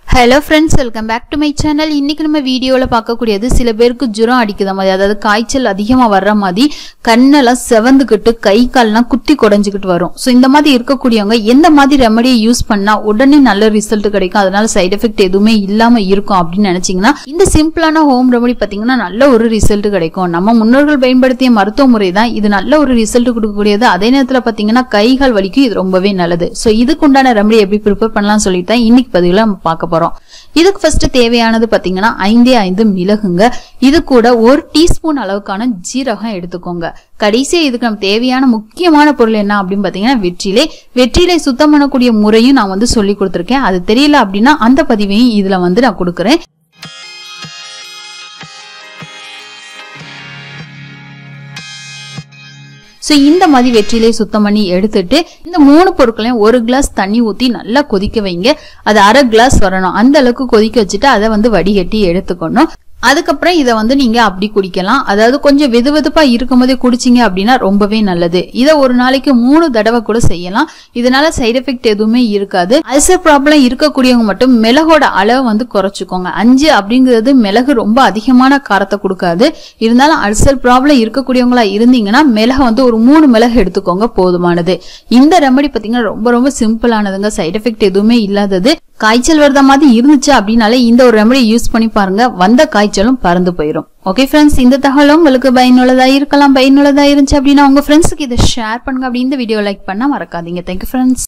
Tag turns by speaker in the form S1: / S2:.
S1: hello friends welcome back to my channel இன்னைக்கு நம்ம வீடியோவில் பார்க்கக்கூடியது சில பேருக்கு ஜுரம் அடிக்குத மாதிரி அதாவது காய்ச்சல் அதிகமாக வர்ற மாதிரி கண்ணெல்லாம் செவந்துக்கிட்டு கை கால்லாம் குத்தி குடஞ்சிக்கிட்டு வரும் ஸோ இந்த மாதிரி இருக்கக்கூடியவங்க எந்த மாதிரி ரெமடியை யூஸ் பண்ணா உடனே நல்ல ரிசல்ட் கிடைக்கும் அதனால சைடு எஃபெக்ட் எதுவுமே இல்லாம இருக்கும் அப்படின்னு நினைச்சீங்கன்னா இந்த சிம்பிளான ஹோம் ரெமடி பார்த்தீங்கன்னா நல்ல ஒரு ரிசல்ட் கிடைக்கும் நம்ம முன்னோர்கள் பயன்படுத்திய மருத்துவ முறை தான் இது நல்ல ஒரு ரிசல்ட் கொடுக்கக்கூடியது அதே நேரத்தில் பார்த்தீங்கன்னா கைகால் வலிக்கும் இது ரொம்பவே நல்லது ஸோ இதுக்கு உண்டான ரெமடி எப்படி ப்ரிப்பேர் பண்ணலாம் சொல்லிட்டு தான் இன்னைக்கு பதிவில் நம்ம பார்க்க போறோம் இதுக்கு ஃபர்ஸ்ட் தேவையானது பாத்தீங்கன்னா ஐந்தே ஐந்து மிளகுங்க இது கூட ஒரு டீஸ்பூன் அளவுக்கான ஜீரகம் எடுத்துக்கோங்க கடைசியா இதுக்கு நம்ம தேவையான முக்கியமான பொருள் என்ன அப்படின்னு பாத்தீங்கன்னா வெற்றிலை வெற்றிலை சுத்தம் பண்ணக்கூடிய முறையும் நான் வந்து சொல்லி கொடுத்துருக்கேன் அது தெரியல அப்படின்னா அந்த பதிவையும் இதுல வந்து நான் கொடுக்குறேன் ஸோ இந்த மாதிரி வெற்றிலையை சுத்தம் பண்ணி எடுத்துட்டு இந்த மூணு பொருட்களையும் ஒரு கிளாஸ் தண்ணி ஊற்றி நல்லா கொதிக்க வைங்க அது அரை கிளாஸ் வரணும் அந்த அளவுக்கு கொதிக்க வச்சுட்டு அதை வந்து வடிகட்டி எடுத்துக்கணும் அதுக்கப்புறம் இதை வந்து நீங்க அப்படி குடிக்கலாம் அதாவது கொஞ்சம் வெது வெதுப்பா இருக்கும் போதே குடிச்சிங்க அப்படின்னா ரொம்பவே நல்லது இதை ஒரு நாளைக்கு மூணு தடவை கூட செய்யலாம் இதனால சைடு எஃபெக்ட் எதுவுமே இருக்காது அல்சர் ப்ராப்ளம் இருக்கக்கூடியவங்க மட்டும் மிளகோட அளவை வந்து குறைச்சிக்கோங்க அஞ்சு அப்படிங்கிறது மிளகு ரொம்ப அதிகமான காரத்தை கொடுக்காது இருந்தாலும் அல்சர் ப்ராப்ளம் இருக்கக்கூடியவங்களா இருந்தீங்கன்னா மிளகு வந்து ஒரு மூணு மிளகு எடுத்துக்கோங்க போதுமானது இந்த ரெமடி பாத்தீங்கன்னா ரொம்ப ரொம்ப சிம்பிளானதுங்க சைடு எஃபெக்ட் எதுவுமே இல்லாதது காய்ச்சல் வருத மாதிரி இருந்துச்சு அப்படின்னாலே இந்த ஒரு ரெமடி யூஸ் பண்ணி பாருங்க வந்த காய்ச்சலும் பறந்து போயிடும் ஓகே ஃப்ரெண்ட்ஸ் இந்த தகவலும் உங்களுக்கு பயனுள்ளதா இருக்கலாம் பயனுள்ளதா இருந்துச்சு அப்படின்னா உங்க ஃப்ரெண்ட்ஸுக்கு இதை ஷேர் பண்ணுங்க அப்படி இந்த வீடியோ லைக் பண்ணா மறக்காதீங்க தேங்க்யூ ஃப்ரெண்ட்ஸ்